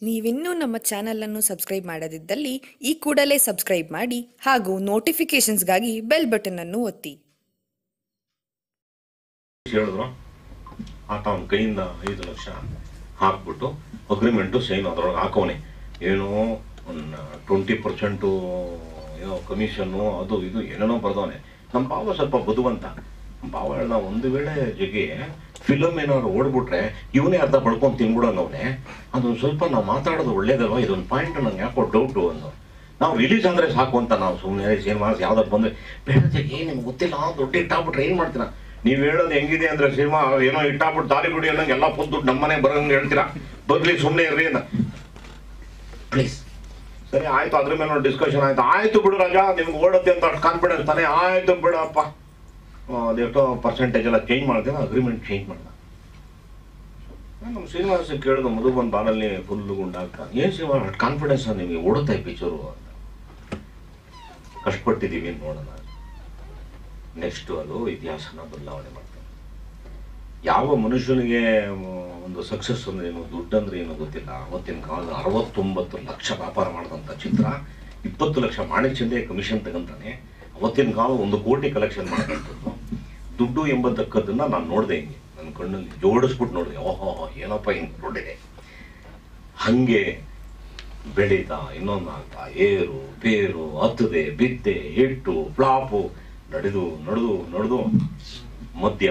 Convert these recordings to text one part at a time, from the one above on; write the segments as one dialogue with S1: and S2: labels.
S1: ನೀವಿನ್ನೂ ನಮ್ಮ ಚಾನಲನ್ನು ಸಬ್ಸ್ಕ್ರೈಬ್ ಮಾಡದಿದ್ದಲ್ಲಿ ಈ ಕೂಡಲೇ ಸಬ್ಸ್ಕ್ರೈಬ್ ಮಾಡಿ ಹಾಗೂ ನೋಟಿಫಿಕೇಷನ್ಸ್ಗಾಗಿ ಬೆಲ್ ಬಟನ್ ಅನ್ನು ಒತ್ತಿ
S2: ಹೇಳಿದ್ರು ಆತ ಅವನ ಕೈಯಿಂದ ಐದು ಲಕ್ಷ ಹಾಕ್ಬಿಟ್ಟು ಅಗ್ರಿಮೆಂಟು ಸೈನ್ ಅದ್ರೊಳಗೆ ಹಾಕವನೆ ಏನೋ ಒಂದು ಟ್ವೆಂಟಿ ಪರ್ಸೆಂಟು ಏನೋ ಕಮಿಷನ್ನು ಅದು ಇದು ಏನೇನೋ ಬರ್ದವನೆ ನಮ್ಮ ಭಾವ ಸ್ವಲ್ಪ ಬುದ್ಧಿವಂತ ನಮ್ಮ ಭಾವ ಹೇಳ್ದ ಒಂದು ವೇಳೆ ಜಗಿ ಫಿಲಮ್ ಏನಾದ್ರು ಓಡ್ಬಿಟ್ರೆ ಇವನೇ ಅರ್ಧ ಬಳ್ಕೊಂಡು ತಿನ್ಬಿಡೋನವನೇ ಅದೊಂದು ಸ್ವಲ್ಪ ನಾವು ಮಾತಾಡೋದು ಒಳ್ಳೇದಲ್ವಾ ಇದೊಂದು ಪಾಯಿಂಟ್ ನಂಗೆ ಯಾಕೋ ಡೌಟು ಅಂದು ನಾವು ರಿಲೀಸ್ ಅಂದ್ರೆ ಸಾಕು ಅಂತ ನಾವು ಸುಮ್ಮನೆ ಸಿನಿಮಾ ಯಾವ್ದಾದ್ರು ಬಂದ್ರೆ ಬೇಡ ಜಗಿ ನಿಮ್ಗೆ ಗೊತ್ತಿಲ್ಲ ದುಡ್ಡು ಇಟ್ಟಾಗ್ಬಿಟ್ರೆ ಏನು ಮಾಡ್ತೀರಾ ನೀವು ಹೇಳೋದು ಹೆಂಗಿದೆ ಅಂದ್ರೆ ಸಿನಿಮಾ ಏನೋ ಇಟ್ಟಾಗ್ಬಿಟ್ಟು ದಾರಿ ಗುಡಿ ಅನ್ನಂಗೆ ಎಲ್ಲ ಫುಲ್ ದುಡ್ಡು ನಮ್ಮನೆ ಬರೋಂಗೆ ಹೇಳ್ತೀರಾ ಬರ್ಲಿ ಸುಮ್ಮನೆ ಇರ್ರಿ ಅಂತ ಪ್ಲೀಸ್ ಸರಿ ಆಯ್ತು ಅದ್ರ ಮೇಲೆ ಒಂದು ಡಿಸ್ಕಷನ್ ಆಯ್ತು ಆಯ್ತು ಬಿಡು ರಾಜಾ ನಿಮ್ಗೆ ಓಡುತ್ತೆ ಅಂತ ಅಷ್ಟು ಕಾನ್ಫಿಡೆನ್ಸ್ ತಾನೇ ಆಯ್ತು ಬಿಡಪ್ಪ ಆ, ಅದೆಷ್ಟೋ ಪರ್ಸೆಂಟೇಜ್ ಎಲ್ಲ ಚೇಂಜ್ ಮಾಡ್ತೀನಿ ಅಗ್ರಿಮೆಂಟ್ ಚೇಂಜ್ ಮಾಡ್ದ ನಮ್ಮ ಶ್ರೀನಿವಾಸ ಕೇಳಿದ ಮಧು ಬಂದು ಬಾರಲ್ಲಿ ಫುಲ್ ಗುಂಡಾಗ್ತಾ ಏನು ಸಿನಿಮಾ ಅಷ್ಟು ಕಾನ್ಫಿಡೆನ್ಸ್ ನಿಮಗೆ ಓಡುತ್ತಾ ಈ ಪಿಕ್ಚರು ಅಂತ ಕಷ್ಟಪಟ್ಟಿದ್ದೀವಿ ಅಂತ ನೋಡೋಣ ನೆಕ್ಸ್ಟ್ ಅದು ಇತಿಹಾಸನ ಬದಲಾವಣೆ ಮಾಡ್ತಾರೆ ಯಾವ ಮನುಷ್ಯನಿಗೆ ಮ್, ಒಂದು ಸಕ್ಸಸ್ ಅಂದ್ರೆ ಏನು ದುಡ್ಡು ಅಂದ್ರೆ ಏನು ಗೊತ್ತಿಲ್ಲ ಅವತ್ತಿನ ಕಾಲದ ಅರವತ್ತೊಂಬತ್ತು ಲಕ್ಷ ವ್ಯಾಪಾರ ಮಾಡಿದಂಥ ಚಿತ್ರ ಇಪ್ಪತ್ತು ಲಕ್ಷ ಮಾಣಿಕ್ಯಂದೇ ಕಮಿಷನ್ ತಗೊಂತಾನೆ ಅವತ್ತಿನ ಕಾಲ ಒಂದು ಕೋಟಿ ಕಲೆಕ್ಷನ್ ಮಾಡಿದಂಥದ್ದು ದುಡ್ಡು ಎಂಬತಕ್ಕದ್ದನ್ನ ನಾನು ನೋಡಿದೆ ಹಿಂಗೆ ನನ್ನ ಕಣ್ಣಲ್ಲಿ ಜೋಡಿಸ್ಬಿಟ್ಟು ನೋಡಿದೆ ಓಹೋ ಏನಪ್ಪ ಹಿಂಗೆ ನೋಡಿದೆ ಹಂಗೆ ಬೆಳೀತಾ ಇನ್ನೊಂದು ಆಗ್ತಾ ಏರು ಬೇರು ಹತ್ತದೆ ಬಿದ್ದೆ ಹಿಟ್ಟು ಫ್ಲಾಪು ನಡೆದು ನಡೆದು ನಡೆದು ಮಧ್ಯ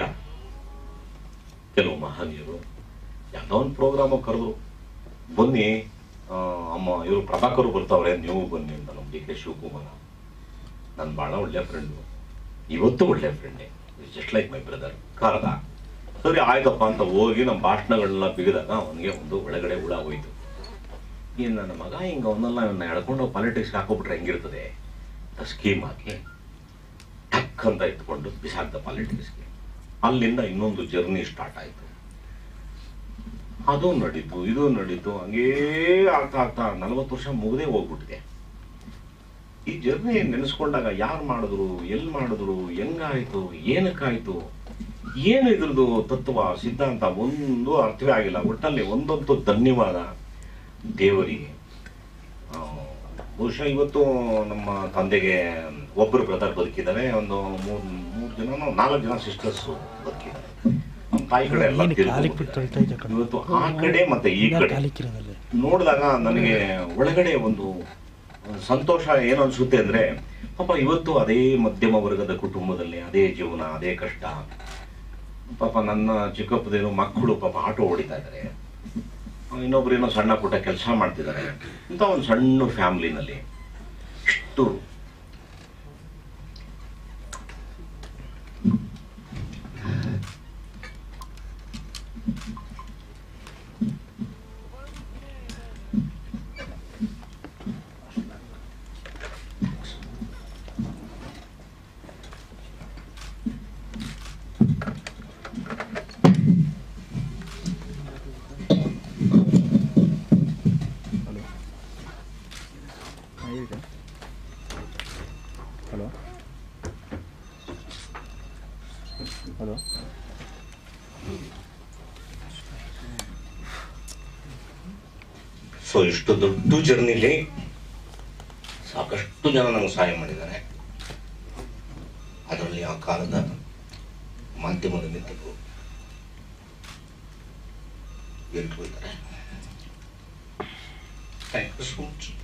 S2: ಕೆಲವು ಮಹನೀಯರು ಯಾವುದೋ ಒಂದು ಪ್ರೋಗ್ರಾಮ್ ಕರೆದು ಬನ್ನಿ ಆ, ಅಮ್ಮ ಇವರು ಪ್ರಭಾಕರು ಬರ್ತಾವ್ರೆ ನೀವು ಬನ್ನಿ ಅಂತ ನಮ್ಮ ಡಿ ಕೆ ಶಿವಕುಮಾರ ನನ್ನ ಭಾಳ ಒಳ್ಳೆ ಫ್ರೆಂಡು ಇವತ್ತು ಒಳ್ಳೆ ಫ್ರೆಂಡೇ ಜಸ್ಟ್ ಲೈಕ್ ಮೈ ಬ್ರದರ್ ಕರೆದ ಸರಿ ಆಯ್ತಪ್ಪ ಅಂತ ಹೋಗಿ ನಮ್ಮ ಭಾಷಣಗಳನ್ನ ಬಿಗಿದಾಗ ಅವನಿಗೆ ಒಂದು ಒಳಗಡೆ ಹುಳ ಹೋಯ್ತು ಈ ನನ್ನ ಮಗ ಹಿಂಗೆ ಅವನ್ನೆಲ್ಲ ಇವನ್ನ ಎಳ್ಕೊಂಡು ಪಾಲಿಟಿಕ್ಸ್ಗೆ ಹಾಕೋಬಿಟ್ರೆ ಹೆಂಗಿರ್ತದೆ ಅಂತ ಸ್ಕೀಮ್ ಹಾಕಿ ಟಕ್ ಅಂತ ಇಟ್ಕೊಂಡು ಬಿಸಾಕ್ದ ಪಾಲಿಟಿಕ್ಸ್ಗೆ ಅಲ್ಲಿಂದ ಇನ್ನೊಂದು ಜರ್ನಿ ಸ್ಟಾರ್ಟ್ ಆಯಿತು ಅದು ನಡೀತು ಇದು ನಡೀತು ಹಂಗೇ ಆಗ್ತಾ ಆಗ್ತಾ ನಲವತ್ತು ವರ್ಷ ಮುಗದೆ ಹೋಗ್ಬಿಟ್ಟಿದೆ ಈ ಜರ್ನಿ ನೆನೆಸ್ಕೊಂಡಾಗ ಯಾರು ಮಾಡಿದ್ರು ಎಲ್ಲಿ ಮಾಡಿದ್ರು ಹೆಂಗಾಯ್ತು ಏನಕ್ಕಾಯ್ತು ಏನು ಇದ್ರದ್ದು ತತ್ವ ಸಿದ್ಧಾಂತ ಒಂದು ಅರ್ಥವೇ ಆಗಿಲ್ಲ ಒಟ್ಟಲ್ಲಿ ಒಂದಂತೂ ಧನ್ಯವಾದ ದೇವರಿಗೆ ಆ, ಬಹುಶಃ ಇವತ್ತು ನಮ್ಮ ತಂದೆಗೆ ಒಬ್ಬರು ಬ್ರದರ್ ಬದುಕಿದ್ದಾರೆ ಒಂದು ಮೂರು ಮೂರು ಜನ ನಾಲ್ಕು ಜನ ಸಿಸ್ಟರ್ಸ್ ಬದುಕಿದ್ದಾರೆ ನಮ್ಮ ತಾಯಿ ಕಡೆ ಎಲ್ಲ
S3: ಏನು ಕಾಲಿಗೆ ಬಿಟ್ಟು
S2: ತೀರ್ಕೊಂಡ್ಬಿಟ್ಟಿದ್ದಾರೆ.
S3: ತೊಳ್ತಾ ಇದ್ದೆ ಕಣೋ.
S2: ಇವತ್ತು ಆ ಕಡೆ ಮತ್ತೆ ಈ
S3: ಇನ್ನ
S2: ಕಡೆ
S3: ಕಾಲಿಕ್ಕಿರೋದಲ್ಲಿ
S2: ನೋಡಿದಾಗ ನನಗೆ ಒಳಗಡೆ ಒಂದು ಸಂತೋಷ ಏನು ಅನ್ಸುತ್ತೆ ಅಂದ್ರೆ ಪಾಪ ಇವತ್ತು ಅದೇ ಮಧ್ಯಮ ವರ್ಗದ ಕುಟುಂಬದಲ್ಲಿ ಅದೇ ಜೀವನ ಅದೇ ಕಷ್ಟ ಪಾಪ ನನ್ನ ಚಿಕ್ಕಪ್ಪದೇನು ಮಕ್ಕಳು ಪಾಪ ಆಟೋ ಹೊಡಿತಾ ಇದ್ದಾರೆ ಇನ್ನೊಬ್ರು ಏನೋ ಸಣ್ಣ ಪುಟ್ಟ ಕೆಲಸ ಮಾಡ್ತಿದ್ದಾರೆ ಇಂಥ ಒಂದು ಸಣ್ಣ ಫ್ಯಾಮ್ಲಿನಲ್ಲಿ ಇಷ್ಟು
S3: ಹಲೋ ಹಲೋ
S2: ಸೊ ಇಷ್ಟು ದೊಡ್ಡ ಜರ್ನಿಲಿ ಸಾಕಷ್ಟು ಜನ ನಮ್ಗೆ ಸಹಾಯ ಮಾಡಿದ್ದಾರೆ ಅದರಲ್ಲಿ ಆ ಕಾಲದ ಮಾಧ್ಯಮದ ಮಿತ್ರರು ಎಲ್ರು ಇದ್ದಾರೆ thank you so much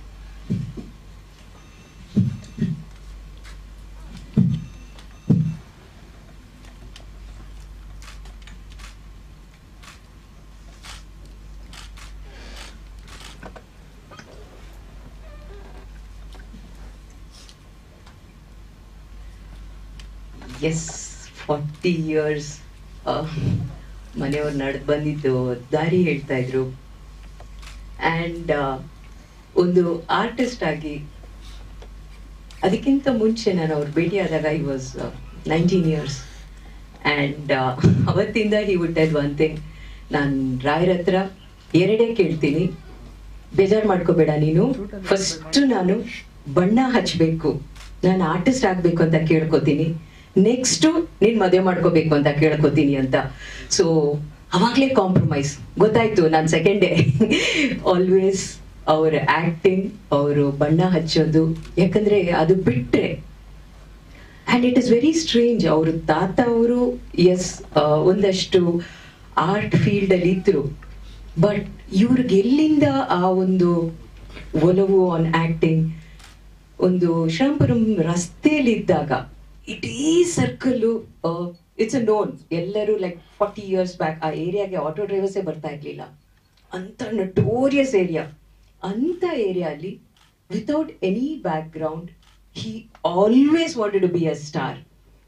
S4: yes forty years ಮನೆಯವ್ರು ನಡೆದು ಬಂದಿದ್ದು ದಾರಿ ಹೇಳ್ತಾ ಇದ್ರು ಆ್ಯಂಡ್ ಒಂದು ಆರ್ಟಿಸ್ಟ್ ಆಗಿ ಅದಕ್ಕಿಂತ ಮುಂಚೆ ನಾನು ಅವ್ರು ಭೇಟಿಯಾದಾಗ I was nineteen years and ಅವತ್ತಿಂದ he would tell one thing ನಾನು ರಾಯರ ಹತ್ರ ಎರಡೇ ಕೇಳ್ತೀನಿ ಬೇಜಾರು ಮಾಡ್ಕೋಬೇಡ ನೀನು ಫಸ್ಟ್ ನಾನು ಬಣ್ಣ ಹಚ್ಚಬೇಕು ನಾನು ಆರ್ಟಿಸ್ಟ್ ಆಗಬೇಕು ಅಂತ ಕೇಳ್ಕೊತೀನಿ ನೆಕ್ಸ್ಟು ನೀನು ಮದುವೆ ಮಾಡ್ಕೋಬೇಕು ಅಂತ ಕೇಳ್ಕೊತೀನಿ ಅಂತ ಸೊ ಅವಾಗಲೇ ಕಾಂಪ್ರಮೈಸ್ ಗೊತ್ತಾಯ್ತು ನಾನು ಸೆಕೆಂಡ್ ಡೇ ಆಲ್ವೇಸ್ ಅವ್ರ ಆಕ್ಟಿಂಗ್ ಅವರು ಬಣ್ಣ ಹಚ್ಚೋದು ಯಾಕಂದ್ರೆ ಅದು ಬಿಟ್ರೆ and it is very strange ಅವರು ತಾತ ಅವರು ಎಸ್ ಒಂದಷ್ಟು ಆರ್ಟ್ ಫೀಲ್ಡ್ ಅಲ್ಲಿ ಇದ್ರು ಬಟ್ ಇವ್ರಿಗೆ ಎಲ್ಲಿಂದ ಆ ಒಂದು ಒಲವು ಆನ್ ಆಕ್ಟಿಂಗ್ ಒಂದು ಶ್ರೀರಾಮಪುರಂ ರಸ್ತೆಯಲ್ಲಿ ಇದ್ದಾಗ ಇಡೀ ಸರ್ಕಲ್ ಇಟ್ಸ್ ಅ ನೋನ್ ಎಲ್ಲರೂ ಲೈಕ್ ಫಾರ್ಟಿ ಇಯರ್ಸ್ ಬ್ಯಾಕ್ ಆ ಏರಿಯಾಗೆ ಆಟೋ ಡ್ರೈವರ್ಸೇ ಬರ್ತಾ ಇರ್ಲಿಲ್ಲ ಅಂತ ನಟೋರಿಯಸ್ ಏರಿಯಾ ಅಂತ ಏರಿಯಾ ಅಲ್ಲಿ without any background he always wanted to be a star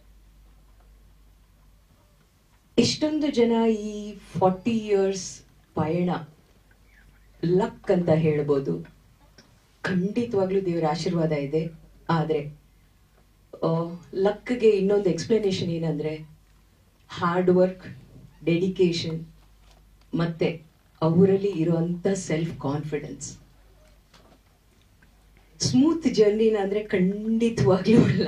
S4: ಎಷ್ಟೊಂದು ಜನ ಈ ಫಾರ್ಟಿ ಇಯರ್ಸ್ ಪಯಣ ಲಕ್ ಅಂತ ಹೇಳ್ಬೋದು ಖಂಡಿತವಾಗ್ಲೂ ದೇವರ ಆಶೀರ್ವಾದ ಇದೆ ಆದ್ರೆ ಲಕ್ಗೆ ಇನ್ನೊಂದು ಎಕ್ಸ್ಪ್ಲನೇಷನ್ ಏನಂದ್ರೆ ಹಾರ್ಡ್ ವರ್ಕ್ ಡೆಡಿಕೇಶನ್ ಮತ್ತೆ ಅವರಲ್ಲಿ ಇರುವಂತ ಸೆಲ್ಫ್ ಕಾನ್ಫಿಡೆನ್ಸ್ ಸ್ಮೂತ್ ಜರ್ನಿನ ಅಂದ್ರೆ ಖಂಡಿತವಾಗ್ಲೂ ಅಲ್ಲ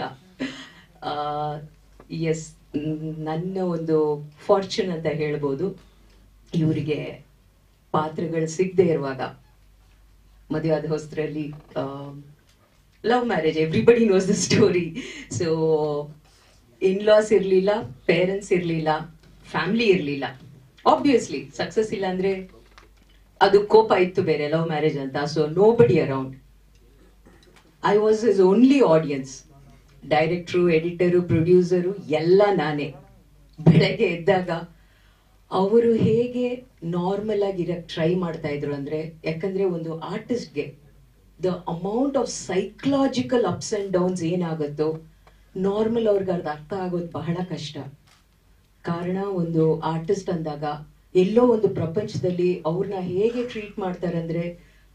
S4: ಎಸ್ ನನ್ನ ಒಂದು ಫಾರ್ಚೂನ್ ಅಂತ ಹೇಳ್ಬೋದು ಇವರಿಗೆ ಪಾತ್ರಗಳು ಸಿಗದೆ ಇರುವಾಗ ಮದುವೆ ಆದ ಹೊಸದ್ರಲ್ಲಿ love marriage everybody knows the story so in laws ಇರ್ಲಿಲ್ಲ ಪೇರೆಂಟ್ಸ್ ಇರ್ಲಿಲ್ಲ ಫ್ಯಾಮಿಲಿ ಇರ್ಲಿಲ್ಲ ಆಬ್ವಿಯಸ್ಲಿ ಸಕ್ಸಸ್ ಇಲ್ಲ ಅಂದ್ರೆ ಅದು ಕೋಪ ಇತ್ತು ಬೇರೆ ಲವ್ ಮ್ಯಾರೇಜ್ ಅಂತ so nobody around I was is only audience director editor producer ಎಲ್ಲ ನಾನೇ ಬೆಳಗ್ಗೆ ಎದ್ದಾಗ ಅವರು ಹೇಗೆ ನಾರ್ಮಲ್ ಆಗಿ ಇರಕ್ ಟ್ರೈ ಮಾಡ್ತಾ ಇದ್ರು ಅಂದ್ರೆ ಯಾಕಂದ್ರೆ ಒಂದು ಆರ್ಟಿಸ್ಟ್ಗೆ the amount of psychological ups and downs ಏನಾಗುತ್ತೋ ನಾರ್ಮಲ್ ಅವ್ರಿಗೆ ಅದು ಅರ್ಥ ಆಗೋದು ಬಹಳ ಕಷ್ಟ ಕಾರಣ ಒಂದು ಆರ್ಟಿಸ್ಟ್ ಅಂದಾಗ ಎಲ್ಲೋ ಒಂದು ಪ್ರಪಂಚದಲ್ಲಿ ಅವ್ರನ್ನ ಹೇಗೆ ಟ್ರೀಟ್ ಮಾಡ್ತಾರೆ ಅಂದ್ರೆ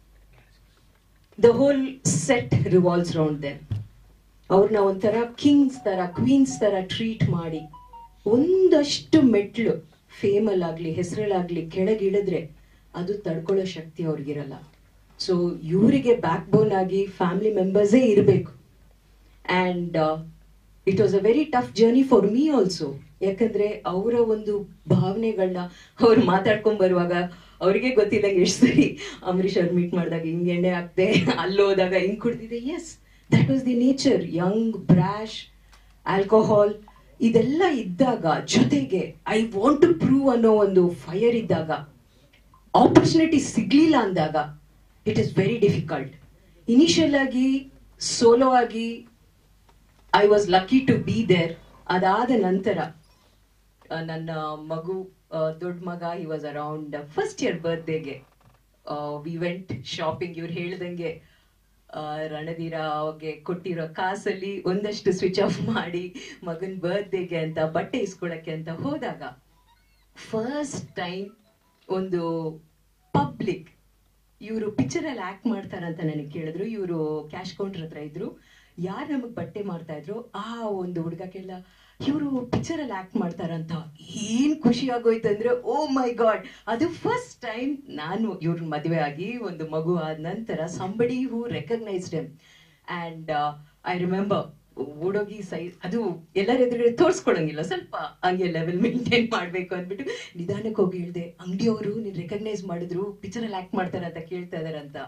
S4: the whole set revolves round then ಅವ್ರನ್ನ ಒಂಥರ ಕಿಂಗ್ಸ್ ತರ ಕ್ವೀನ್ಸ್ ತರ ಟ್ರೀಟ್ ಮಾಡಿ ಒಂದಷ್ಟು ಮೆಟ್ಲು ಫೇಮಲ್ ಆಗ್ಲಿ ಹೆಸರಲ್ಲಾಗ್ಲಿ ಕೆಳಗಿಳಿದ್ರೆ ಅದು ತಡ್ಕೊಳ್ಳೋ ಶಕ್ತಿ ಅವ್ರಿಗಿರಲ್ಲ ಸೊ ಇವರಿಗೆ ಬ್ಯಾಕ್ ಬೋನ್ ಆಗಿ ಫ್ಯಾಮಿಲಿ ಮೆಂಬರ್ಸೇ ಇರಬೇಕು and it was a very tough journey for me also ಯಾಕಂದ್ರೆ ಅವರ ಒಂದು ಭಾವನೆಗಳನ್ನ ಅವ್ರು ಮಾತಾಡ್ಕೊಂಡ್ ಬರುವಾಗ ಅವ್ರಿಗೆ ಗೊತ್ತಿಲ್ಲ ಎಷ್ಟು ಸರಿ ಅಂಬರೀಶ್ ಅವ್ರು ಮೀಟ್ ಮಾಡಿದಾಗ ಹಿಂಗ್ ಎಣ್ಣೆ ಹಾಕ್ದೆ ಅಲ್ಲಿ ಹೋದಾಗ ಹಿಂಗ್ ಕುಡ್ದಿದೆ as that was the nature young brash alcohol ಇದೆಲ್ಲ ಇದ್ದಾಗ ಜೊತೆಗೆ ಐ ವಾಂಟ್ ಟು ಪ್ರೂವ್ ಅನ್ನೋ ಒಂದು ಫೈರ್ ಇದ್ದಾಗ ಆಪರ್ಚುನಿಟಿ ಸಿಗ್ಲಿಲ್ಲ ಅಂದಾಗ it is very difficult initial ಆಗಿ ಸೋಲೋ ಆಗಿ I was lucky to be there ಅದಾದ ನಂತರ ಆ, ನನ್ನ ಮಗು ದೊಡ್ಡ ಮಗ he was around first year ಬರ್ತ್ಡೇಗೆ ವಿ ವೆಂಟ್ ಶಾಪಿಂಗ್ ಇವ್ರು ಹೇಳ್ದಂಗೆ ಆ, ರಣಧೀರ ಅವ್ಗೆ ಕೊಟ್ಟಿರೋ ಕಾಸಲ್ಲಿ ಒಂದಷ್ಟು ಸ್ವಿಚ್ ಆಫ್ ಮಾಡಿ ಮಗನ್ ಬರ್ತ್ಡೇಗೆ ಅಂತ ಬಟ್ಟೆ ಇಸ್ಕೊಳಕ್ಕೆ ಅಂತ ಹೋದಾಗ ಫಸ್ಟ್ ಟೈಮ್ ಒಂದು ಪಬ್ಲಿಕ್ ಇವರು ಪಿಕ್ಚರ್ ಅಲ್ಲಿ ಆಕ್ಟ್ ಮಾಡ್ತಾರಂತ ನನಗೆ ಕೇಳಿದ್ರು ಇವರು ಕ್ಯಾಶ್ ಕೌಂಟರ್ ಹತ್ರ ಇದ್ರು ಯಾರು ನಮಗ್ ಬಟ್ಟೆ ಮಾಡ್ತಾ ಇದ್ರು ಆ ಒಂದು ಹುಡುಗ ಕೇಳ್ದ ಇವರು ಪಿಕ್ಚರ್ ಅಲ್ಲಿ ಆಕ್ಟ್ ಮಾಡ್ತಾರಂತ ಏನ್ ಖುಷಿ ಆಗೋಯ್ತು ಅಂದ್ರೆ ಓ ಮೈ ಗಾಡ್ ಅದು ಫಸ್ಟ್ ಟೈಮ್ ನಾನು ಇವ್ರ ಮದುವೆ ಆಗಿ ಒಂದು ಮಗು ಆದ ನಂತರ somebody who recognised em and I remember ಓಡೋಗಿ ಸೈ ಅದು ಎಲ್ಲರ ಎದುರುಗಡೆ ತೋರ್ಸ್ಕೊಳಂಗಿಲ್ಲ ಸ್ವಲ್ಪ ಹಂಗೆ ಲೆವೆಲ್ ಮೇಂಟೈನ್ ಮಾಡ್ಬೇಕು ಅಂದ್ಬಿಟ್ಟು ನಿಧಾನಕ್ಕೆ ಹೋಗಿ ಹೇಳ್ದೆ ಅಂಗಡಿಯವರು ನೀನ್ ರೆಕಗ್ನೈಸ್ ಮಾಡಿದ್ರು ಪಿಕ್ಚರ್ ಅಲ್ಲಿ ಆಕ್ಟ್ ಮಾಡ್ತಾರೆ ಅಂತ ಕೇಳ್ತಾ ಇದಾರಂತ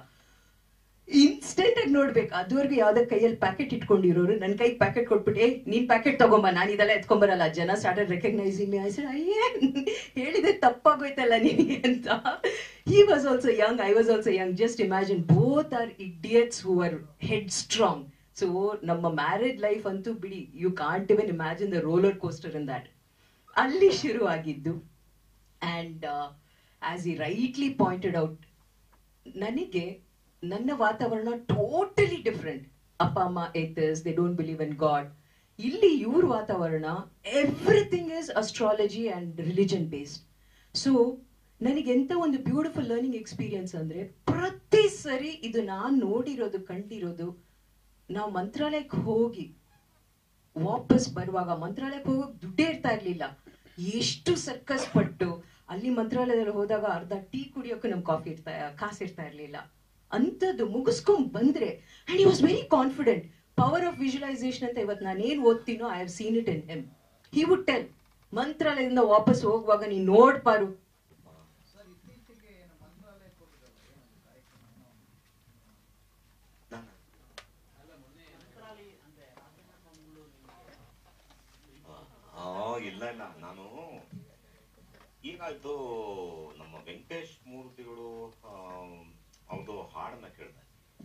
S4: ಇನ್ಸ್ಟೆಂಟ್ ಆಗಿ ನೋಡ್ಬೇಕು ಅದುವರೆಗೂ ಯಾವ್ದೋ ಕೈಯಲ್ಲಿ ಪ್ಯಾಕೆಟ್ ಇಟ್ಕೊಂಡಿರೋರು ನನ್ನ ಕೈಗೆ ಪ್ಯಾಕೆಟ್ ಕೊಟ್ಬಿಟ್ಟು ಏ ನೀನ್ ಪ್ಯಾಕೆಟ್ ತಗೊಂಬ ನಾನು ಇದೆಲ್ಲ ಎತ್ಕೊಂಬರಲ್ಲ ಜನ ಸ್ಟಾರ್ಟೆಡ್ ರೆಕಗ್ನೈಸಿಂಗ್ ಅಯ್ಯೇ ಹೇಳಿದೆ ತಪ್ಪಾಗೋಯ್ತಲ್ಲ ನಿನಗೆ ಅಂತ he was also young I was also young just imagine both are idiots who are headstrong so ನಮ್ಮ ಮ್ಯಾರೇಜ್ ಲೈಫ್ ಅಂತೂ ಬಿಡಿ you can't even imagine the roller coaster in that ಅಲ್ಲಿ ಶುರು ಆಗಿದ್ದು and as he rightly pointed out ನನಗೆ ನನ್ನ ವಾತಾವರಣ totally different ಅಪ್ಪ ಅಮ್ಮ atheists they don't believe in God ಇಲ್ಲಿ ಇವ್ರ ವಾತಾವರಣ everything is astrology and religion based so ನನಗೆ ಎಂತ ಒಂದು ಬ್ಯೂಟಿಫುಲ್ ಲರ್ನಿಂಗ್ ಎಕ್ಸ್ಪೀರಿಯನ್ಸ್ ಅಂದ್ರೆ ಪ್ರತಿ ಸರಿ ಇದು ನಾನ್ ನೋಡಿರೋದು ಕಂಡಿರೋದು ನಾವು ಮಂತ್ರಾಲಯಕ್ಕೆ ಹೋಗಿ ವಾಪಸ್ ಬರುವಾಗ ಮಂತ್ರಾಲಯಕ್ಕೆ ಹೋಗೋಕ್ ದುಡ್ಡೇ ಇರ್ತಾ ಇರ್ಲಿಲ್ಲ ಎಷ್ಟು ಸರ್ಕಸ್ ಪಟ್ಟು ಅಲ್ಲಿ ಮಂತ್ರಾಲಯದಲ್ಲಿ ಹೋದಾಗ ಅರ್ಧ ಟೀ ಕುಡಿಯೋಕೆ ನಮ್ ಕಾಫಿ ಇರ್ತಾ ಕಾಸು ಇರ್ತಾ ಇರ್ಲಿಲ್ಲ ಅಂತದ್ದು ಮುಗಿಸ್ಕೊಂಡ್ ಬಂದ್ರೆ and he was very confident power of visualisation ಅಂತ ಇವತ್ತು ನಾನು ಏನ್ ಓದ್ತೀನೋ I have seen it in him he would tell ಮಂತ್ರಾಲಯದಿಂದ ವಾಪಸ್ ಹೋಗುವಾಗ ನೀನ್ ನೋಡ್ಪಾರು
S2: ಇಲ್ಲ ಇಲ್ಲ ನಾನು ಏನಾಯ್ತು ನಮ್ಮ ವೆಂಕಟೇಶ್ ಮೂರ್ತಿಗಳು ಅವ್ರದ್ದು ಹಾಡನ್ನ ಕೇಳಿದೆ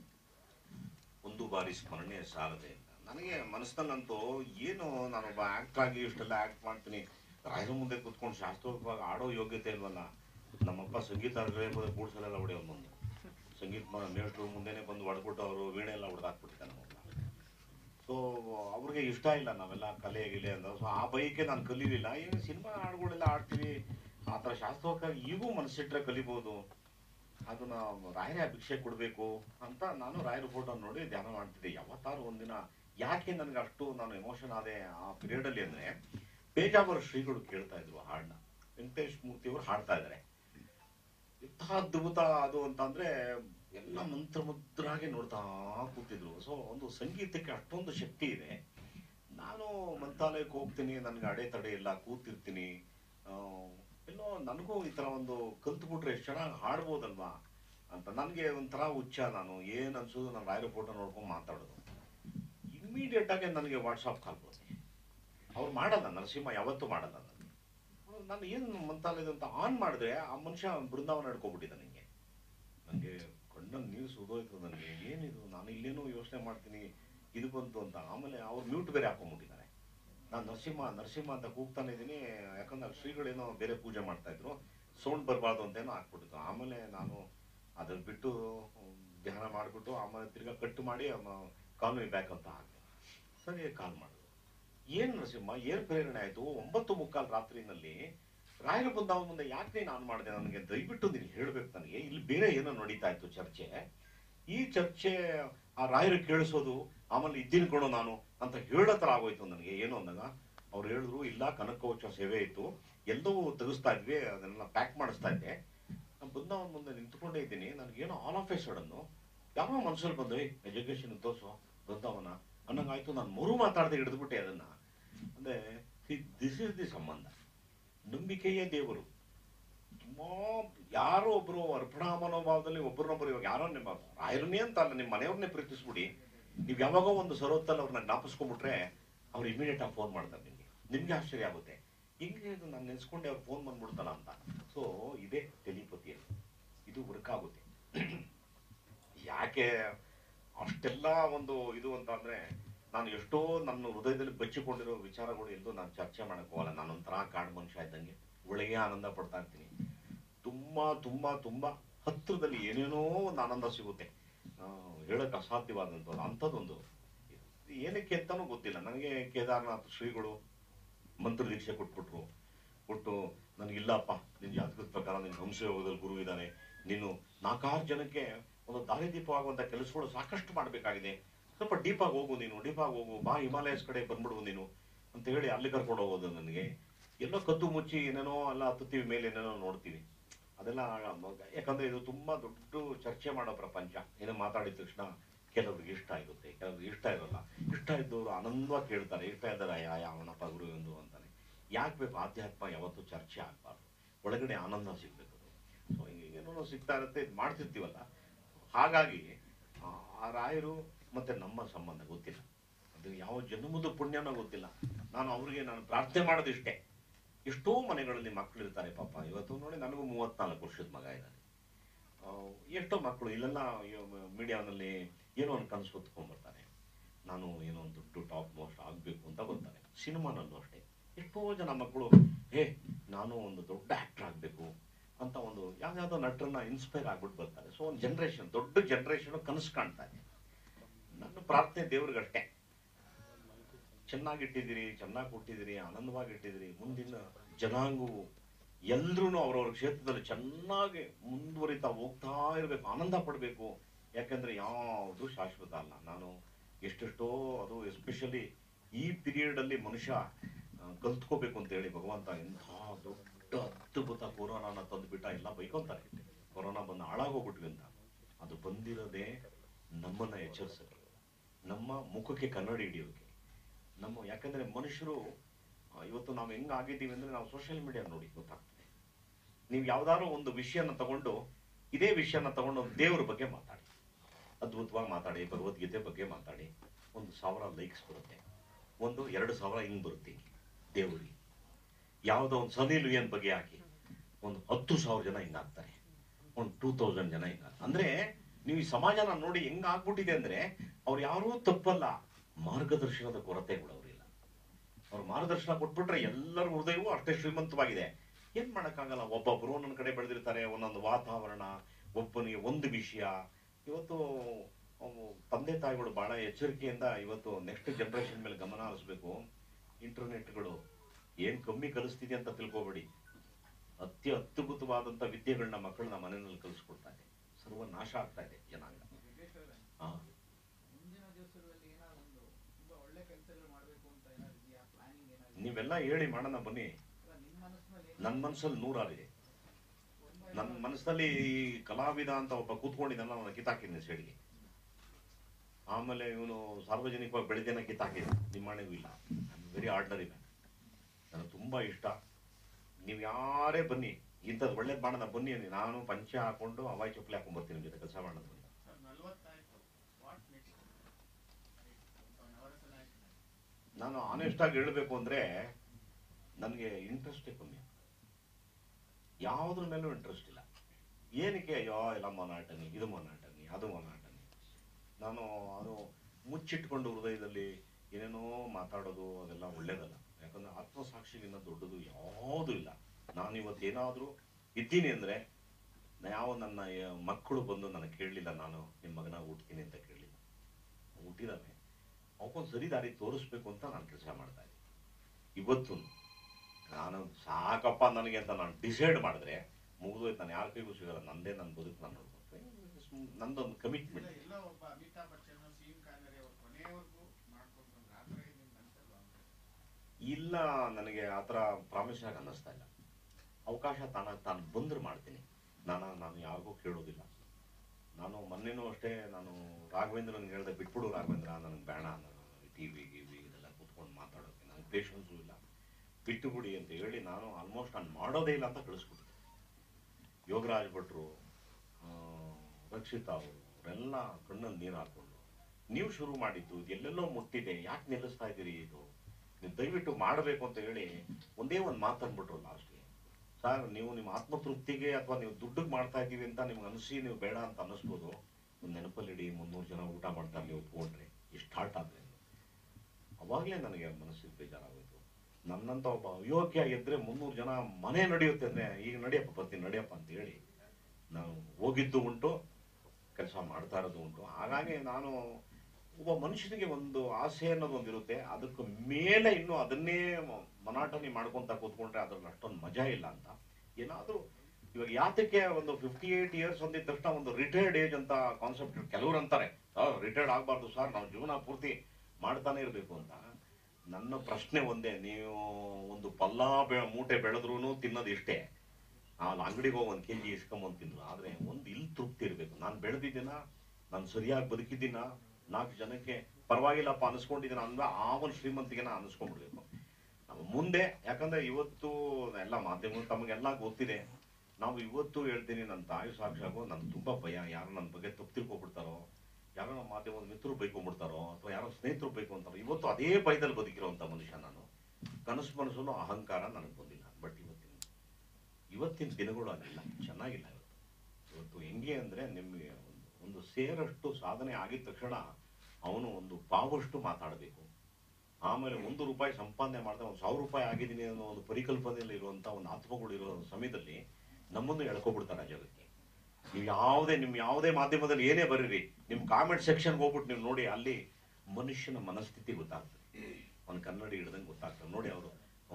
S2: ಒಂದು ಬಾರಿ ಸ್ಮರಣೆ ಸಾರದೆ ಅಂತ ನನಗೆ ಮನಸ್ಸಿನಲ್ಲಂತೂ ಏನು ನಾನೊಬ್ಬ ಆಕ್ಟರ್ ಆಗಿ ಇಷ್ಟೆಲ್ಲ ಆಕ್ಟ್ ಮಾಡ್ತೀನಿ ರಾಯರ ಮುಂದೆ ಕೂತ್ಕೊಂಡು ಶಾಸ್ತ್ರೋಕ್ತವಾಗಿ ಆಡೋ ಯೋಗ್ಯತೆ ಇಲ್ವಲ್ಲ ನಮ್ಮಪ್ಪ ಸಂಗೀತ ಕೂಡ್ಸಲೆಲ್ಲ ಹೊಡೆಯೋ ಮುಂದೆ ಸಂಗೀತ ಮೇಷ್ಟ್ರು ಮುಂದೆನೆ ಬಂದು ಹೊಡೆದ್ಬಿಟ್ಟು ಅವರು ವೀಣೆ ಎಲ್ಲ ಹೊಡೆದಾಕ್ಬಿಟ್ಟಿದ್ದೆ ನಮ್ಮಪ್ಪ ಸೊ ಅವ್ರಿಗೆ ಇಷ್ಟ ಇಲ್ಲ ನಾವೆಲ್ಲ ಕಲೆ ಗಿಲೆ ಅಂತ ಸೊ ಆ ಬೈಕೆ ನಾನು ಕಲೀಲಿಲ್ಲ ಏನು ಸಿನಿಮಾ ಹಾಡುಗಳೆಲ್ಲ ಆಡ್ತೀವಿ ಆ ಥರ ಶಾಸ್ತ್ರೋಕ್ತವಾಗಿ ಈಗೂ ಮನಸ್ಸಿಟ್ರೆ ಕಲಿಬೋದು ಅದನ್ನ ರಾಯರೇ ಅಭಿಕ್ಷೆ ಕೊಡಬೇಕು ಅಂತ ನಾನು ರಾಯರ ಫೋಟೋ ನೋಡಿ ಧ್ಯಾನ ಮಾಡ್ತಿದ್ದೆ ಯಾವತ್ತಾರು ಒಂದಿನ ಯಾಕೆ ನನಗೆ ಅಷ್ಟು ನಾನು ಎಮೋಷನ್ ಆದೆ ಆ ಪೀರಿಯಡ್ ಅಲ್ಲಿ ಅಂದ್ರೆ ಪೇಜಾವರ ಶ್ರೀಗಳು ಕೇಳ್ತಾ ಇದ್ರು ಆ ಹಾಡನ್ನ ವೆಂಕಟೇಶ್ ಮೂರ್ತಿ ಅವರು ಹಾಡ್ತಾ ಇದ್ದಾರೆ ಎಂಥ ಅದ್ಭುತ ಅದು ಅಂತಂದ್ರೆ ಎಲ್ಲ ಮಂತ್ರಮುದ್ರಾಗಿ ನೋಡ್ತಾ ಕೂತಿದ್ರು ಸೊ ಒಂದು ಸಂಗೀತಕ್ಕೆ ಅಷ್ಟೊಂದು ಶಕ್ತಿ ಇದೆ ನಾನು ಮಂತ್ರಾಲಯಕ್ಕೆ ಹೋಗ್ತೀನಿ ನನ್ಗೆ ಅಡೆತಡೆ ಇಲ್ಲ ಕೂತಿರ್ತೀನಿ ಆ, ಎಲ್ಲೋ ನನಗೂ ಈ ತರ ಒಂದು ಕಲ್ತ್ಬಿಟ್ರೆ ಎಷ್ಟು ಚೆನ್ನಾಗಿ ಹಾಡ್ಬೋದಲ್ವಾ ಅಂತ ನನಗೆ ಒಂಥರ ಹುಚ್ಚ ನಾನು ಏನ್ ಅನ್ಸೋದು ನಾನು ರಾಯರ ಫೋಟೋ ನೋಡ್ಕೊಂಡು ಮಾತಾಡೋದು ಇಮಿಡಿಯೇಟ್ ಆಗಿ ನನಗೆ ವಾಟ್ಸಾಪ್ ಕಾಲ್ ಬಂದೆ ಅವ್ರು ಮಾಡಲ್ಲ ನರಸಿಂಹ ಯಾವತ್ತೂ ಮಾಡಲ್ಲ ನನಗೆ ನಾನು ಏನು ಮಂತಾಲಯದ ಅಂತ ಆನ್ ಮಾಡಿದ್ರೆ ಆ ಮನುಷ್ಯ ಬೃಂದಾವನ ನಡ್ಕೊಬಿಟ್ಟಿದ್ದ ನನಗೆ ನನಗೆ ಕಣ್ಣಲ್ಲಿ ನೀರು ಸುದೋಯ್ತು ನನಗೆ ಏನಿದು ನಾನು ಇಲ್ಲೇನೋ ಯೋಚನೆ ಮಾಡ್ತೀನಿ ಇದು ಬಂತು ಅಂತ ಆಮೇಲೆ ಅವ್ರು ಮ್ಯೂಟ್ ಬೇರೆ ಹಾಕೊಂಡ್ಬಿಟ್ಟಿದ್ದಾರೆ ನಾನು ನರಸಿಂಹ ನರಸಿಂಹ ಅಂತ ಕೂಗ್ತಾನೆ ಇದ್ದೀನಿ ಯಾಕಂದ್ರೆ ಅಲ್ಲಿ ಶ್ರೀಗಳೇನೋ ಬೇರೆ ಪೂಜೆ ಮಾಡ್ತಾ ಇದ್ರು ಸೌಂಡ್ ಬರಬಾರ್ದು ಅಂತೇನೋ ಹಾಕ್ಬಿಟ್ಟಿತ್ತು ಆಮೇಲೆ ನಾನು ಅದನ್ನ ಬಿಟ್ಟು ಹ್ಮ್, ಧ್ಯಾನ ಮಾಡಿಬಿಟ್ಟು ಆಮೇಲೆ ತಿರ್ಗಾ ಕಟ್ ಮಾಡಿ ಕಾಲ್ ಮಿ ಬ್ಯಾಕ್ ಅಂತ ಹಾಕಿದೆ ಸರಿ ಕಾಲ್ ಮಾಡಿದ್ರು ಏನ್ ನರಸಿಂಹ ಏನ್ ಪ್ರೇರಣೆ ಆಯ್ತು ಒಂಬತ್ತು ಮುಕ್ಕಾಲು ರಾತ್ರಿನಲ್ಲಿ ರಾಯರ ಬೃಂದಾವನ ಮುಂದೆ ಯಾಕೆ ನಾನು ಮಾಡಿದೆ ನನಗೆ ದಯವಿಟ್ಟು ನೀನು ಹೇಳ್ಬೇಕು ನನಗೆ ಇಲ್ಲಿ ಬೇರೆ ಏನೋ ನಡೀತಾ ಇತ್ತು ಚರ್ಚೆ ಈ ಚರ್ಚೆ ಆ ರಾಯರು ಕೇಳಿಸೋದು ಆಮೇಲೆ ಇದ್ದೀನಿ ಕೊಡು ನಾನು ಅಂತ ಹೇಳೋ ತರ ಆಗೋಯ್ತು ನನಗೆ ಏನು ಅಂದಾಗ ಅವ್ರು ಹೇಳಿದ್ರು ಇಲ್ಲ ಕನಕವಚ ಸೇವೆ ಇತ್ತು ಎಲ್ಲವೂ ತೆಗಿಸ್ತಾ ಇದ್ವಿ ಅದನ್ನೆಲ್ಲ ಪ್ಯಾಕ್ ಮಾಡಿಸ್ತಾ ಇದ್ದೆ ನಾನು ಬೃಂದಾವನ ಮುಂದೆ ನಿಂತ್ಕೊಂಡೇ ಇದ್ದೀನಿ ನನಗೇನೋ ಆಲ್ ಆಫ್ ಎ ಸಡನ್ನು ಯಾವ ಮನಸ್ಸಲ್ಲಿ ಬಂದು ಎಜುಕೇಶನ್ ತೋರ್ಸು ಬೃಂದಾವನ ಅನ್ನಂಗಾಯ್ತು ನಾನು ಮರು ಮಾತಾಡದೆ ಹಿಡಿದ್ಬಿಟ್ಟೆ ಅದನ್ನ ಅಂದ್ರೆ ದಿಸ್ ಇಸ್ ದಿ ಸಂಬಂಧ ನಂಬಿಕೆಯೇ ದೇವರು ತುಂಬಾ ಯಾರೋ ಒಬ್ರು ಅರ್ಪಣಾ ಮನೋಭಾವದಲ್ಲಿ ಒಬ್ಬರನ್ನೊಬ್ರು ಇವಾಗ ಯಾರೋ ನಿಮ್ಮ ರಾಯರನ್ನೇ ಅಂತ ಅಲ್ಲ ನಿಮ್ಮ ಮನೆಯವ್ರನ್ನೇ ಪ್ರೀತಿಸ್ಬಿಡಿ ನೀವು ಯಾವಾಗೋ ಒಂದು ಸರೋತ್ತಲ್ಲಿ ಅವ್ರನ್ನ ಜ್ಞಾಪಿಸ್ಕೊಂಡ್ಬಿಟ್ರೆ ಅವ್ರು ಇಮಿಡಿಯೇಟ್ ಆಗಿ ಫೋನ್ ಮಾಡ್ತಾರೆ ನಿಮ್ಗೆ ನಿಮ್ಗೆ ಆಶ್ಚರ್ಯ ಆಗುತ್ತೆ ಹಿಂಗೆ ಇದು ನಾನು ನೆನ್ಸ್ಕೊಂಡೆ ಅವ್ರು ಫೋನ್ ಬಂದ್ಬಿಡ್ತಲ್ಲ ಅಂತ ಸೊ ಇದೇ ಟೆಲಿಪತಿಯಲ್ಲಿ ಇದು ವರ್ಕ್ ಆಗುತ್ತೆ ಯಾಕೆ ಅಷ್ಟೆಲ್ಲ ಒಂದು ಇದು ಅಂತ ಅಂದ್ರೆ ನಾನು ಎಷ್ಟೋ ನನ್ನ ಹೃದಯದಲ್ಲಿ ಬಚ್ಚಿಕೊಂಡಿರೋ ವಿಚಾರಗಳು ಎಲ್ಲೂ ನಾನು ಚರ್ಚೆ ಮಾಡಕ್ ಹೋಗಲ್ಲ ನಾನೊಂಥರ ಕಾಡು ಮನುಷ್ಯ ಇದ್ದಂಗೆ ಒಳಗೆ ಆನಂದ ಪಡ್ತಾ ಇರ್ತೀನಿ ತುಂಬಾ ತುಂಬಾ ತುಂಬಾ ಹತ್ರದಲ್ಲಿ ಏನೇನೋ ಒಂದು ಆನಂದ ಸಿಗುತ್ತೆ ಆ, ಹೇಳಕ್ ಅಸಾಧ್ಯವಾದಂಥದ್ದು ಅಂಥದ್ದೊಂದು ಏನಕ್ಕೆ ಅಂತಾನೂ ಗೊತ್ತಿಲ್ಲ ನನಗೆ ಕೇದಾರನಾಥ್ ಶ್ರೀಗಳು ಮಂತ್ರ ದೀಕ್ಷೆ ಕೊಟ್ಬಿಟ್ರು ಕೊಟ್ಟು ನನಗಿಲ್ಲಪ್ಪ ನಿನ್ ಜಾತಕದ ಪ್ರಕಾರ ನಿನ್ ವಂಶಯೋಗದಲ್ಲಿ ಗುರು ಇದ್ದಾನೆ ನೀನು ನಾಲ್ಕಾರು ಜನಕ್ಕೆ ಒಂದು ದಾರಿದೀಪ ಆಗುವಂತ ಕೆಲಸಗಳು ಸಾಕಷ್ಟು ಮಾಡಬೇಕಾಗಿದೆ ಸ್ವಲ್ಪ ಡೀಪ್ ಆಗಿ ಹೋಗು ನೀನು ಡೀಪ್ ಆಗಿ ಹೋಗು ಬಾ ಹಿಮಾಲಯಸ್ ಕಡೆ ಬಂದ್ಬಿಡು ನೀನು ಅಂತ ಹೇಳಿ ಅಲ್ಲಿ ಕರ್ಕೊಂಡು ಹೋಗೋದು ನನಗೆ ಎಲ್ಲೋ ಕದ್ದು ಮುಚ್ಚಿ ಏನೇನೋ ಎಲ್ಲ ಹತ್ತುತ್ತೀವಿ ಮೇಲೆ ಏನೇನೋ ನೋಡ್ತೀವಿ ಅದೆಲ್ಲ ಯಾಕಂದ್ರೆ ಇದು ತುಂಬಾ ದೊಡ್ಡ ಚರ್ಚೆ ಮಾಡೋ ಪ್ರಪಂಚ ಏನೋ ಮಾತಾಡಿದ ತಕ್ಷಣ ಕೆಲವ್ರಿಗೆ ಇಷ್ಟ ಇರುತ್ತೆ ಕೆಲವ್ರಿಗೆ ಇಷ್ಟ ಇರಲ್ಲ ಇಷ್ಟ ಇದ್ದವರು ಆನಂದವಾಗಿ ಕೇಳ್ತಾರೆ ಇಷ್ಟ ಇದ್ದಾರೆ ಯಾ ಯಾವನಪ್ಪ ಗುರು ಎಂದು ಅಂತಾನೆ ಯಾಕೆ ಬೇಕು ಆಧ್ಯಾತ್ಮ ಯಾವತ್ತೂ ಚರ್ಚೆ ಆಗ್ಬಾರ್ದು ಒಳಗಡೆ ಆನಂದ ಸಿಗ್ಬೇಕು ಸೊ ಹಿಂಗೆ ಏನೋ ಸಿಗ್ತಾ ಇರುತ್ತೆ ಇದು ಮಾಡ್ತಿರ್ತೀವಲ್ಲ ಹಾಗಾಗಿ ಆ, ಆ ರಾಯರು ಮತ್ತೆ ನಮ್ಮ ಸಂಬಂಧ ಗೊತ್ತಿಲ್ಲ ಅದು ಯಾವ ಜನ್ಮದ ಪುಣ್ಯನೋ ಗೊತ್ತಿಲ್ಲ ನಾನು ಅವ್ರಿಗೆ ನಾನು ಪ್ರಾರ್ಥನೆ ಮಾಡೋದಿಷ್ಟೇ ಎಷ್ಟೋ ಮನೆಗಳಲ್ಲಿ ಮಕ್ಕಳು ಇರ್ತಾರೆ ಪಾಪ ಇವತ್ತು ನೋಡಿ ನನಗೂ ಮೂವತ್ನಾಲ್ಕು ವರ್ಷದ ಮಗ ಇದ್ದಾನೆ ಆ, ಎಷ್ಟೋ ಮಕ್ಕಳು ಇಲ್ಲೆಲ್ಲ ಮೀಡಿಯಾನಲ್ಲಿ ಏನೋ ಒಂದು ಕನಸು ಹೊತ್ಕೊಂಡ್ಬರ್ತಾರೆ ನಾನು ಏನೋ ಒಂದು ದೊಡ್ಡ ಟಾಪ್ ಮೋಸ್ಟ್ ಆಗಬೇಕು ಅಂತ ಬರ್ತಾರೆ ಸಿನಿಮಾನಲ್ಲೂ ಅಷ್ಟೇ ಎಷ್ಟೋ ಜನ ಮಕ್ಕಳು ಏ ನಾನು ಒಂದು ದೊಡ್ಡ ಆಕ್ಟರ್ ಆಗಬೇಕು ಅಂತ ಒಂದು ಯಾವ್ದಾವ್ದೋ ನಟರನ್ನ ಇನ್ಸ್ಪೈರ್ ಆಗ್ಬಿಟ್ಟು ಬರ್ತಾರೆ ಸೊ ಒಂದು ಜನರೇಷನ್ ದೊಡ್ಡ ಜನರೇಷನ್ ಕನಸು ಕಾಣ್ತಾ ಇದೆ ನನ್ನ ಪ್ರಾರ್ಥನೆ ದೇವ್ರಿಗಷ್ಟೇ ಚೆನ್ನಾಗಿಟ್ಟಿದ್ದೀರಿ ಚೆನ್ನಾಗಿ ಕೊಟ್ಟಿದ್ದೀರಿ ಆನಂದವಾಗಿ ಇಟ್ಟಿದ್ದೀರಿ ಮುಂದಿನ ಜನಾಂಗವು ಎಲ್ರೂ ಅವ್ರವ್ರ ಕ್ಷೇತ್ರದಲ್ಲಿ ಚೆನ್ನಾಗಿ ಮುಂದುವರಿತಾ ಹೋಗ್ತಾ ಇರಬೇಕು ಆನಂದ ಪಡಬೇಕು ಯಾಕಂದ್ರೆ ಯಾವುದು ಶಾಶ್ವತ ಅಲ್ಲ ನಾನು ಎಷ್ಟೆಷ್ಟೋ ಅದು ಎಸ್ಪೆಷಲಿ ಈ ಪೀರಿಯಡ್ ಅಲ್ಲಿ ಮನುಷ್ಯ ಆ, ಕಲ್ತ್ಕೋಬೇಕು ಅಂತ ಹೇಳಿ ಭಗವಂತ ಎಂಥ ದೊಡ್ಡ ಅದ್ಭುತ ಕೊರೋನಾನ ತಂದುಬಿಟ್ಟ ಎಲ್ಲ ಬೈಕೊಂತಾರೆ ಕೊರೋನಾ ಬಂದು ಹಾಳಾಗೋಗ್ಬಿಟ್ವಿ ಅಂತ ಅದು ಬಂದಿರೋದೇ ನಮ್ಮನ್ನ ಎಚ್ಚರಿಸಕ್ಕೆ ನಮ್ಮ ಮುಖಕ್ಕೆ ಕನ್ನಡಿ ಹಿಡಿಯೋಕೆ ನಮ್ಮ ಯಾಕಂದ್ರೆ ಮನುಷ್ಯರು ಆ, ಇವತ್ತು ನಾವು ಹೆಂಗ್ ಆಗಿದ್ದೀವಿ ಅಂದ್ರೆ ನಾವು ಸೋಷಿಯಲ್ ಮೀಡಿಯಾ ನೋಡಿ ಗೊತ್ತಾಗ್ತದೆ ನೀವು ಯಾವ್ದಾದ್ರು ಒಂದು ವಿಷಯನ ತಗೊಂಡು ಇದೇ ವಿಷಯನ ತಗೊಂಡು ದೇವ್ರ ಬಗ್ಗೆ ಮಾತಾಡಿ ಅದ್ಭುತವಾಗಿ ಮಾತಾಡಿ ಭಗವದ್ಗೀತೆ ಬಗ್ಗೆ ಮಾತಾಡಿ ಒಂದು ಸಾವಿರ ಲೈಕ್ಸ್ ಬರುತ್ತೆ ಒಂದು ಎರಡು ಸಾವಿರ ಹಿಂಗ್ ಬರುತ್ತೆ ದೇವರಿಗೆ ಯಾವುದೋ ಒಂದು ಸನಿ ಲುಯನ್ ಬಗ್ಗೆ ಹಾಕಿ ಒಂದು ಹತ್ತು ಸಾವಿರ ಜನ ಹಿಂಗಾಗ್ತಾರೆ ಒಂದು ಟೂ ತೌಸಂಡ್ ಜನ ಹಿಂಗ ಅಂದ್ರೆ ನೀವು ಈ ಸಮಾಜನ ನೋಡಿ ಹೆಂಗ್ ಆಗ್ಬಿಟ್ಟಿದೆ ಅಂದ್ರೆ ಅವ್ರು ಯಾರೂ ತಪ್ಪಲ್ಲ ಮಾರ್ಗದರ್ಶನದ ಕೊರತೆ ಕೂಡ ಅವ್ರಿಲ್ಲ ಅವ್ರ ಮಾರ್ಗದರ್ಶನ ಕೊಟ್ಬಿಟ್ರೆ ಎಲ್ಲರ ಹೃದಯವೂ ಅಷ್ಟೇ ಶ್ರೀಮಂತವಾಗಿದೆ ಏನ್ ಮಾಡಕ್ಕಾಗಲ್ಲ ಒಬ್ಬೊಬ್ರು ಒಂದೊಂದ್ ಕಡೆ ಬೆಳೆದಿರ್ತಾರೆ ಒಂದೊಂದು ವಾತಾವರಣ ಒಬ್ಬನಿಗೆ ಒಂದು ವಿಷಯ ಇವತ್ತು ಅವು ತಂದೆ ತಾಯಿಗಳು ಬಹಳ ಎಚ್ಚರಿಕೆಯಿಂದ ಇವತ್ತು ನೆಕ್ಸ್ಟ್ ಜನರೇಷನ್ ಮೇಲೆ ಗಮನ ಹರಿಸ್ಬೇಕು ಇಂಟರ್ನೆಟ್ಗಳು ಏನ್ ಕಮ್ಮಿ ಕಲಿಸ್ತಿದೆ ಅಂತ ತಿಳ್ಕೊಬೇಡಿ ಅತ್ಯ ಅದ್ಭುತವಾದಂತ ವಿದ್ಯೆಗಳನ್ನ ಮಕ್ಕಳನ್ನ ಮನೆಯಲ್ಲಿ ಕಲಿಸ್ಕೊಡ್ತಾ ಇದೆ ಸರ್ವ ನಾಶ ಆಗ್ತಾ ಇದೆ ಜನಾಂಗ ಹಾ
S5: ಮುಂದಿನ ದಿವಸಗಳಲ್ಲಿ ಏನಾದ್ರು ಒಂದು ತುಂಬಾ ಒಳ್ಳೆ ಕೆಲಸಗಳು ಮಾಡಬೇಕು ಅಂತ ಏನಾದ್ರು ಇದೆಯಾ ಪ್ಲಾನಿಂಗ್ ಏನಾದ್ರು
S2: ನೀವೆಲ್ಲ ಹೇಳಿ ಮಾಡೋಣ ಬನ್ನಿ
S5: ಅಥವಾ ನಿಮ್ಮ ಮನಸ್ಸಿನಲ್ಲಿ ಏನ್
S2: ನನ್ನ ಮನಸ್ಸಲ್ಲಿ ನೂರಾರಿದೆ ನನ್ನ ಮನಸ್ಸಲ್ಲಿ ಈ ಕಲಾವಿದ ಅಂತ ಒಬ್ಬ ಕೂತ್ಕೊಂಡಿದ್ದಾನ ಅವನ ಕಿತ್ತಾಕಿದ್ದೆ ಸೈಡ್ಗೆ ಆಮೇಲೆ ಇವನು ಸಾರ್ವಜನಿಕವಾಗಿ ಬೆಳೆದೇನ ಕಿತ್ತಾಕಿದ ನಿಮ್ಮನೆಗೂ ಇಲ್ಲ ವೆರಿ ಆರ್ಡಿನರಿ ಮ್ಯಾನ್ ನನಗೆ ತುಂಬಾ ಇಷ್ಟ ನೀವು ಯಾರೇ ಬನ್ನಿ ಇಂಥದ್ದು ಒಳ್ಳೇದು ಮಾಡೋಣ ಬನ್ನಿ ಅನ್ನಿ ನಾನು ಪಂಚ ಹಾಕೊಂಡು ಅವಾಯ್ ಚಪ್ಪಲಿ ಹಾಕೊಂಡ್ ಬರ್ತೀನಿ ನಿಮ್ ಜೊತೆ ಕೆಲಸ ಮಾಡೋಣ ಬನ್ನಿ
S5: ಸರ್ ನಲ್ವತ್ತಾಯ್ತು ವಾಟ್ ನೆಕ್ಸ್ಟ್ ನವರಸನ ಆಯ್ತು
S2: ನಾನು ಆನೆಸ್ಟ್ ಆಗಿ ಹೇಳಬೇಕು ಅಂದ್ರೆ ನನಗೆ ಇಂಟ್ರೆಸ್ಟೇ ಕಮ್ಮಿ ಯಾವುದ್ರ ಮೇಲೂ ಇಂಟ್ರೆಸ್ಟ್ ಇಲ್ಲ ಏನಕ್ಕೆ ಅಯ್ಯೋ ಎಲ್ಲ ಮೊನಾಟನಿ ಇದು ಮೊನಾಟನಿ ಅದು ಮೊನಾಟನಿ ನಾನು ಅದು ಮುಚ್ಚಿಟ್ಕೊಂಡು ಹೃದಯದಲ್ಲಿ ಏನೇನೋ ಮಾತಾಡೋದು ಅದೆಲ್ಲ ಒಳ್ಳೇದಲ್ಲ ಯಾಕಂದ್ರೆ ಆತ್ಮಸಾಕ್ಷಿಗಿಂತ ದೊಡ್ಡದು ಯಾವುದೂ ಇಲ್ಲ ನಾನು ಇವತ್ತು ಏನಾದರೂ ಇದ್ದೀನಿ ಅಂದ್ರೆ ಯಾವ ನನ್ನ ಯ- ಮಕ್ಕಳು ಬಂದು ನನಗೆ ಕೇಳಲಿಲ್ಲ ನಾನು ನಿಮ್ಮ ಮಗನ ಹುಟ್ತೀನಿ ಅಂತ ಕೇಳಲಿಲ್ಲ ಹುಟ್ಟಿದಾವೆ ಅವಕ್ಕೊಂದು ಸರಿ ದಾರಿ ತೋರಿಸ್ಬೇಕು ಅಂತ ನಾನು ಕೆಲಸ ಮಾಡ್ತಾ ಇದ್ದೀನಿ ಇವತ್ತು ನಾನು ಸಾಕಪ್ಪ ನನಗೆ ಅಂತ ನಾನು ಡಿಸೈಡ್ ಮಾಡಿದ್ರೆ ಮುಗಿದೋಯ್ತು ನಾನು ಯಾರ ಕೈಗೂ ಸಿಗಲ್ಲ ನಂದೇ ನನ್ನ ಬದುಕು ನಾನು ನೋಡ್ಕೊಳ್ತೀನಿ ನಂದೊಂದು ಕಮಿಟ್ಮೆಂಟ್
S5: ಇಲ್ಲ ಎಲ್ಲ ಒಬ್ಬ ಅಮಿತಾಬ್ ಬಚ್ಚನ್ ಸೀನ್ ಕಾನರಿ ಅವರು ಕೊನೆಯವರೆಗೂ ಮಾಡ್ಕೊಂಡು ಬಂದ್ರು ಆ ಥರ ಏನ್ ನಿಮ್ಗೆ ಅನ್ಸಲ್ವಾ ಅಂತ
S2: ಇಲ್ಲ ನನಗೆ ಆ ಥರ ಪ್ರಾಮಿಸ್ ಆಗಿ ಅನ್ನಿಸ್ತಾ ಇಲ್ಲ ಅವಕಾಶ ತಾನಾಗಿ ತಾನು ಬಂದ್ರೆ ಮಾಡ್ತೀನಿ ನಾನು ನಾನು ಯಾರಿಗೂ ಕೇಳೋದಿಲ್ಲ ನಾನು ಮೊನ್ನೆನೂ ಅಷ್ಟೇ ನಾನು ರಾಘವೇಂದ್ರನಿಗೆ ಹೇಳಿದೆ ಬಿಟ್ಬಿಡು ರಾಘವೇಂದ್ರ ನನಗೆ ಬೇಡ ನಾನು ಟಿ ವಿ ಗಿವಿ ಇದೆಲ್ಲ ಕೂತ್ಕೊಂಡು ಮಾತಾಡೋಕೆ ನನಗೆ ಪೇಷನ್ಸು ಇಲ್ಲ ಬಿಟ್ಟುಬಿಡಿ ಅಂತ ಹೇಳಿ ನಾನು ಆಲ್ಮೋಸ್ಟ್ ನಾನು ಮಾಡೋದೇ ಇಲ್ಲ ಅಂತ ಕಳಿಸ್ಬಿಟ್ಟಿದ್ದೆ ಯೋಗರಾಜ್ ಭಟ್ರು ಆ, ರಕ್ಷಿತಾ ಅವರು ಅವರೆಲ್ಲ ಕಣ್ಣಲ್ಲಿ ನೀರು ಹಾಕೊಂಡು ನೀವು ಶುರು ಮಾಡಿದ್ದು ಇದು ಎಲ್ಲೆಲ್ಲೋ ಮುಟ್ಟಿದೆ ಯಾಕೆ ನಿಲ್ಲಿಸ್ತಾ ಇದ್ದೀರಿ ಇದು ನೀವು ದಯವಿಟ್ಟು ಮಾಡಬೇಕು ಅಂತ ಹೇಳಿ ಒಂದೇ ಒಂದು ಮಾತನ್ಬಿಟ್ರು ಲಾಸ್ಟ್ಗೆ ಸರ್ ನೀವು ನಿಮ್ಮ ಆತ್ಮತೃಪ್ತಿಗೆ ಅಥವಾ ನೀವು ದುಡ್ಡಿಗೆ ಮಾಡ್ತಾ ಇದ್ದೀವಿ ಅಂತ ನಿಮ್ಗೆ ಅನಿಸಿ ನೀವು ಬೇಡ ಅಂತ ಅನ್ನಿಸ್ಬೋದು ಒಂದು ನೆನಪಲ್ಲಿಡಿ ಮುನ್ನೂರು ಜನ ಊಟ ಮಾಡ್ತಾರೆ ನೀವು ಒಪ್ಕೊಂಡ್ರೆ ಇಷ್ಟು ಸ್ಟಾರ್ಟ್ ಆದ್ರೆ ಅವಾಗಲೇ ನನಗೆ ಮನಸ್ಸಿಗೆ ಬೇಜಾರಾಗೋಯ್ತು ನನ್ನಂತ ಒಬ್ಬ ಅಯೋಗ್ಯ ಎದ್ರೆ ಮುನ್ನೂರು ಜನ ಮನೆ ನಡೆಯುತ್ತೆ ಅಂದ್ರೆ ಈಗ ನಡಿಯಪ್ಪ ಬರ್ತೀನಿ ನಡಿಯಪ್ಪ ಅಂತ ಹೇಳಿ ನಾನು ಹೋಗಿದ್ದು ಉಂಟು ಕೆಲಸ ಮಾಡ್ತಾ ಇರೋದು ಉಂಟು ಹಾಗಾಗಿ ನಾನು ಒಬ್ಬ ಮನುಷ್ಯನಿಗೆ ಒಂದು ಆಸೆ ಅನ್ನೋದು ಒಂದಿರುತ್ತೆ ಅದಕ್ಕೆ ಮೇಲೆ ಇನ್ನು ಅದನ್ನೇ ಮ- ಮನಾಟನಿ ಮಾಡ್ಕೊಂತ ಕೂತ್ಕೊಂಡ್ರೆ ಅದ್ರಲ್ಲಿ ಅಷ್ಟೊಂದು ಮಜಾ ಇಲ್ಲ ಅಂತ ಏನಾದ್ರೂ ಇವಾಗ ಯಾತಕ್ಕೆ ಒಂದು ಫಿಫ್ಟಿ ಏಟ್ ಇಯರ್ಸ್ ಅಂದಿದ ತಕ್ಷಣ ಒಂದು ರಿಟೈರ್ಡ್ ಏಜ್ ಅಂತ ಕಾನ್ಸೆಪ್ಟ್ ಕೆಲವ್ರು ಅಂತಾರೆ ರಿಟೈರ್ಡ್ ಆಗಬಾರ್ದು ಸರ್ ನಾವು ಜೀವನ ಪೂರ್ತಿ ಮಾಡ್ತಾನೆ ಇರಬೇಕು ಅಂತ ನನ್ನ ಪ್ರಶ್ನೆ ಒಂದೇ ನೀವು ಒಂದು ಪಲ್ಲ ಬೆ ಮೂಟೆ ಬೆಳೆದ್ರೂ ತಿನ್ನೋದು ಇಷ್ಟೇ ನಾನು ಅಂಗಡಿಗೆ ಹೋಗಿ ಒಂದು ಕೆ ಜಿ ಇಸ್ಕೊಂಬಂದು ತಿಂದ್ರು ಆದ್ರೆ ಒಂದು ಇಲ್ಲಿ ತೃಪ್ತಿ ಇರಬೇಕು ನಾನು ಬೆಳೆದಿದ್ದೀನ ನಾನು ಸರಿಯಾಗಿ ಬದುಕಿದ್ದೀನ ನಾಲ್ಕು ಜನಕ್ಕೆ ಪರವಾಗಿಲ್ಲಪ್ಪ ಅನಿಸ್ಕೊಂಡಿದ್ದೀನ ಅಂದ್ರೆ ಆ ಒಂದು ಶ್ರೀಮಂತಿಗೆನ ಅನಿಸ್ಕೊಂಡ್ಬಿಡ್ಬೇಕು ನಾವು ಮುಂದೆ ಯಾಕಂದ್ರೆ ಇವತ್ತು ಎಲ್ಲ ಮಾಧ್ಯಮಗಳು ತಮಗೆಲ್ಲ ಗೊತ್ತಿದೆ ನಾವು ಇವತ್ತು ಹೇಳ್ತೀನಿ ನನ್ನ ತಾಯಿ ಸಾಕ್ಷಾಗು ನನ್ಗೆ ತುಂಬಾ ಭಯ ಯಾರು ನನ್ನ ಬಗ್ಗೆ ತಪ್ಪು ತಿಳ್ಕೊಬಿಡ್ತಾರೋ ಯಾರೋ ನಮ್ಮ ಮಾಧ್ಯಮದ ಮಿತ್ರರು ಬೈಕೊಂಡ್ಬಿಡ್ತಾರೋ ಅಥವಾ ಯಾರೋ ಸ್ನೇಹಿತರು ಬೇಕು ಅಂತಾರೋ ಇವತ್ತು ಅದೇ ಭಯದಲ್ಲಿ ಬದುಕಿರೋಂಥ ಮನುಷ್ಯ ನಾನು ಕನಸು ಮನಸ್ಸು ಅಹಂಕಾರ ನನಗೆ ಬಂದಿಲ್ಲ ಬಟ್ ಇವತ್ತಿನ ಇವತ್ತಿನ ದಿನಗಳು ಆಗಿಲ್ಲ ಚೆನ್ನಾಗಿಲ್ಲ ಇವತ್ತು ಇವತ್ತು ಹೆಂಗೆ ಅಂದ್ರೆ ನಿಮಗೆ ಒಂದು ಒಂದು ಸೇರಷ್ಟು ಸಾಧನೆ ಆಗಿದ ತಕ್ಷಣ ಅವನು ಒಂದು ಪಾವಷ್ಟು ಮಾತಾಡಬೇಕು ಆಮೇಲೆ ಒಂದು ರೂಪಾಯಿ ಸಂಪಾದನೆ ಮಾಡಿದ್ರೆ ಒಂದು ಸಾವಿರ ರೂಪಾಯಿ ಆಗಿದ್ದೀನಿ ಅನ್ನೋ ಒಂದು ಪರಿಕಲ್ಪನೆಯಲ್ಲಿ ಇರುವಂತ ಒಂದು ಆತ್ಮಗಳು ಇರೋ ಸಮಯದಲ್ಲಿ ನಮ್ಮನ್ನು ಎಳ್ಕೊಬಿಡ್ತಾರೆ ಆ ಜಗತ್ತಿಗೆ ನೀವು ಯಾವುದೇ ನಿಮ್ ಯಾವುದೇ ಮಾಧ್ಯಮದಲ್ಲಿ ಏನೇ ಬರೀರಿ ನಿಮ್ ಕಾಮೆಂಟ್ ಸೆಕ್ಷನ್ ಹೋಗ್ಬಿಟ್ಟು ನೀವು ನೋಡಿ ಅಲ್ಲಿ ಮನುಷ್ಯನ ಮನಸ್ಥಿತಿ ಗೊತ್ತಾಗ್ತದೆ ಒಂದು ಕನ್ನಡಿ ಹಿಡ್ದಂಗೆ ಗೊತ್ತಾಗ್ತದೆ ನೋಡಿ ಅವರು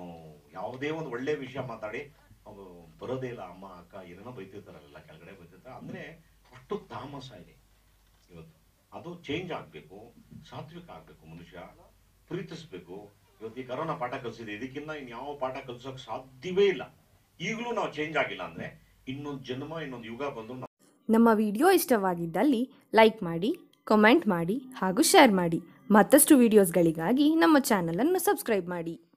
S2: ಯಾವುದೇ ಒಂದು ಒಳ್ಳೆ ವಿಷಯ ಮಾತಾಡಿ ಅವರು ಬರೋದೇ ಇಲ್ಲ ಅಮ್ಮ ಅಕ್ಕ ಏನೇನೋ ಬೈತಿರ್ತಾರಲ್ಲ ಕೆಳಗಡೆ ಬೈತಿರ್ತಾರೆ ಅಂದ್ರೆ ಅಷ್ಟು ತಾಮಸ ಇದೆ ಇವತ್ತು ಅದು ಚೇಂಜ್ ಆಗಬೇಕು ಸಾತ್ವಿಕ ಆಗಬೇಕು ಮನುಷ್ಯ ಪ್ರೀತಿಸ್ಬೇಕು ಇವತ್ತು ಈ ಕರೋನಾ ಪಾಠ ಕಲಿಸಿದೆ ಇದಕ್ಕಿಂತ ಇನ್ಯಾವ ಪಾಠ ಕಲಿಸೋಕೆ ಸಾಧ್ಯವೇ ಇಲ್ಲ ಈಗಲೂ ನಾವು ಚೇಂಜ್ ಆಗಿಲ್ಲ ಅಂದ್ರೆ ಇನ್ನೊಂದು ಜನ್ಮ ಇನ್ನೊಂದು ಯುಗ ಬಂದು ನಾವು
S1: ನಮ್ಮ ವಿಡಿಯೋ ಇಷ್ಟವಾಗಿದ್ದಲ್ಲಿ ಲೈಕ್ ಮಾಡಿ ಕಮೆಂಟ್ ಮಾಡಿ ಹಾಗೂ ಶೇರ್ ಮಾಡಿ ಮತ್ತಷ್ಟು ವಿಡಿಯೋಸ್ಗಳಿಗಾಗಿ ನಮ್ಮ ಚಾನಲನ್ನು ಸಬ್ಸ್ಕ್ರೈಬ್ ಮಾಡಿ